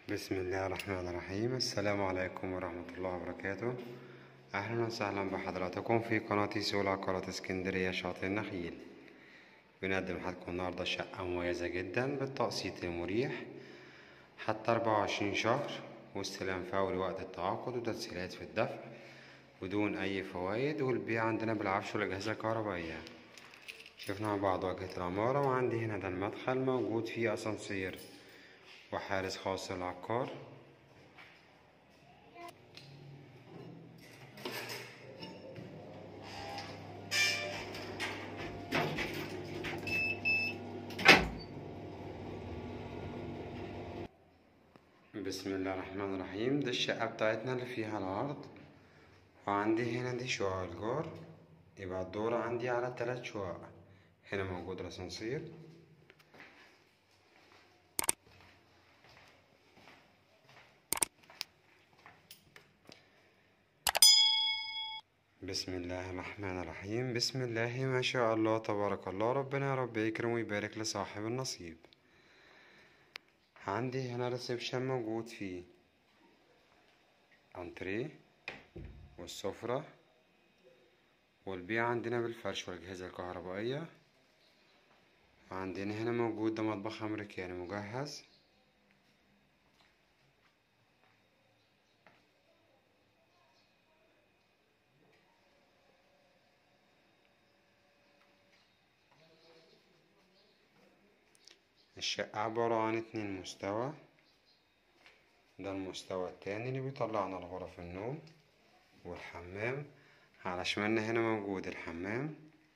بسم الله الرحمن الرحيم السلام عليكم ورحمة الله وبركاته أهلا وسهلا بحضراتكم في قناة سوق العقارات اسكندرية شاطئ النخيل بنقدم لحضراتكم النهاردة شقة مميزة جدا بالتقسيط المريح حتى أربعة وعشرين شهر واستلام فوري وقت التعاقد وتسهيلات في الدفع بدون أي فوائد والبيع عندنا بالعفش والأجهزة الكهربائية شفنا مع بعض واجهة العمارة وعندي هنا ده المدخل موجود فيه أسانسير وحارس خاص للعقار بسم الله الرحمن الرحيم دي الشقة بتاعتنا اللي فيها العرض وعندي هنا دي شقق الجار يبقى الدور عندي على تلات شقق هنا موجود الأسانسير بسم الله الرحمن الرحيم بسم الله ما شاء الله تبارك الله ربنا يا رب يكرم ويبارك لصاحب النصيب عندي هنا ريسبشن موجود فيه انتريه والسفرة والبيع عندنا بالفرش والأجهزة الكهربائية وعندنا هنا موجود ده مطبخ أمريكاني مجهز الشقة عبارة عن اتنين مستوى ده المستوى التاني اللي بيطلعنا لغرف النوم والحمام على شمالنا هنا موجود الحمام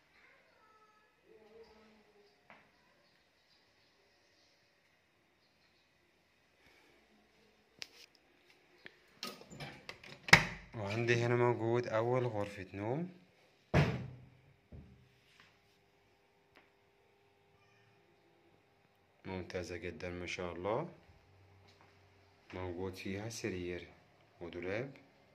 وعندي هنا موجود أول غرفة نوم ممتازة جدا ما شاء الله موجود فيها سرير ودولاب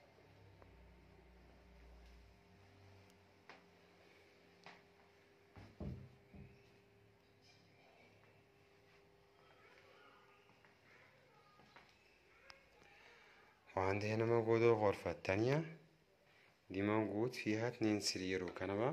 وعندي هنا موجود الغرفة التانية دي موجود فيها اتنين سرير وكنبة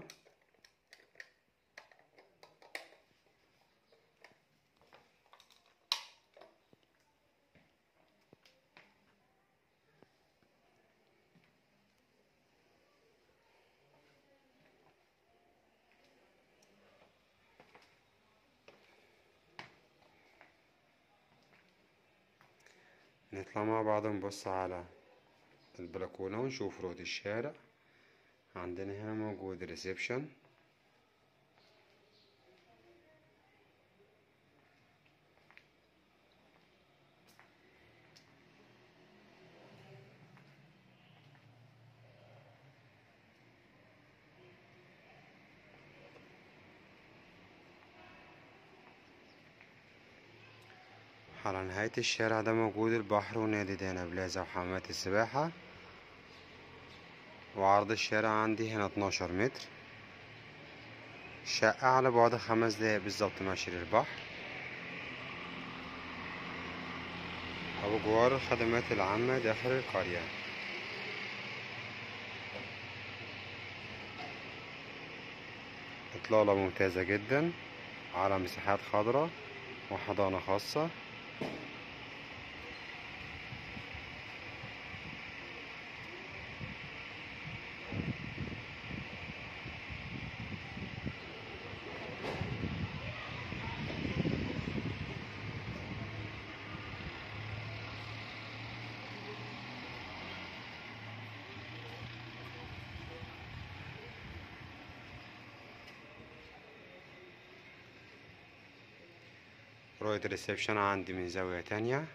نطلع مع بعض نبص على البلكونة ونشوف رؤية الشارع عندنا هنا موجود ريسبشن على نهاية الشارع ده موجود البحر ونادي دانا بلازا وحمامات السباحة وعرض الشارع عندي هنا اتناشر متر شقة على بعد خمس دقايق بالظبط ماشي للبحر أو جوار الخدمات العامة داخل القرية إطلالة ممتازة جدا على مساحات خضراء وحضانة خاصة رؤية الريسبشن عندي من زاوية تانية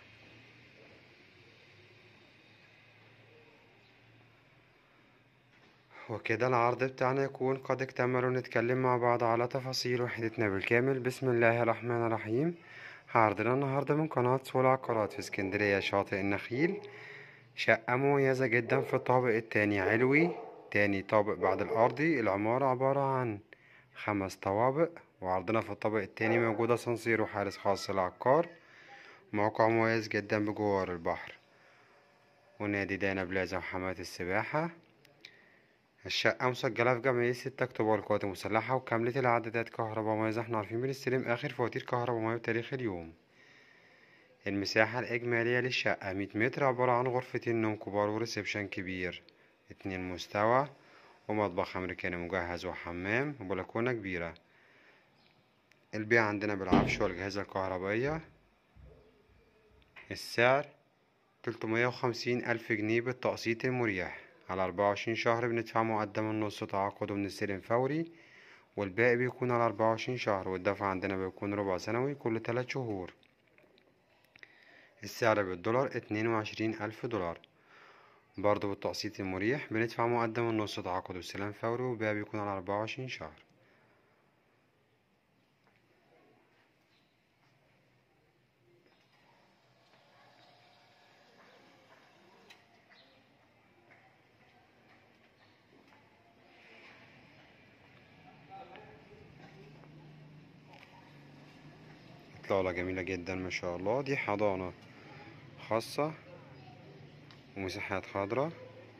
وكده العرض بتاعنا يكون قد اكتمل ونتكلم مع بعض على تفاصيل وحدتنا بالكامل بسم الله الرحمن الرحيم عرضنا النهاردة من قناة سوق العقارات في اسكندرية شاطئ النخيل شقة مميزة جدا في الطابق التاني علوي تاني طابق بعد الأرضي العمارة عبارة عن خمس طوابق وعرضنا في الطابق التاني موجود أسانسير وحارس خاص للعقار موقع مميز جدا بجوار البحر ونادي دانا بلازا وحماة السباحة الشقة مسجلة في جمعية ستة أكتوبر القوات المسلحة وكاملة العدادات كهرباء ومية زي احنا عارفين بنستلم آخر فواتير كهرباء ومية بتاريخ اليوم المساحة الإجمالية للشقة مية متر عبارة عن غرفتين نوم كبار وريسبشن كبير اتنين مستوى ومطبخ أمريكاني مجهز وحمام وبلكونة كبيرة البيع عندنا بالعفش والأجهزة الكهربائية السعر تلتمية وخمسين ألف جنيه بالتقسيط المريح على أربعة وعشرين شهر بندفع مقدم النص تعاقد وبنستلم فوري والباقي بيكون على أربعة وعشرين شهر والدفع عندنا بيكون ربع سنوي كل تلات شهور السعر بالدولار اتنين وعشرين ألف دولار برضه بالتقسيط المريح بندفع مقدم النص تعاقد واستلام فوري والباقي بيكون على أربعة وعشرين شهر إطلالة جميلة جدا ما شاء الله دي حضانة خاصة ومساحات خضراء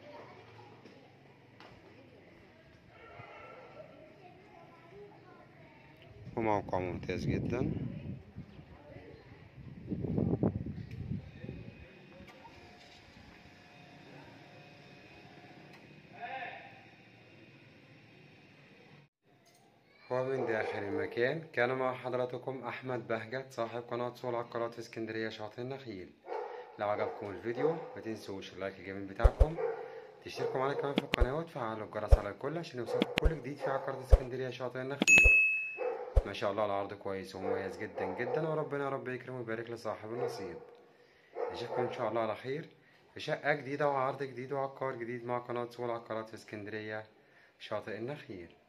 وموقع ممتاز جدا ومن داخل المكان كان مع حضراتكم أحمد بهجت صاحب قناة سول عقارات في اسكندرية شاطئ النخيل لو عجبكم الفيديو ما تنسوش اللايك الجميل بتاعكم تشتركوا معانا كمان في القناة وتفعلوا الجرس على الكل عشان يوصلكم كل جديد في عقارات اسكندرية شاطئ النخيل ما شاء الله العرض كويس ومميز جدا جدا وربنا يا رب يكرم ويبارك لصاحب النصيب نشوفكم ان شاء الله على خير في شقة جديدة وعرض جديد وعقار جديد مع قناة سول عقارات في اسكندرية شاطئ النخيل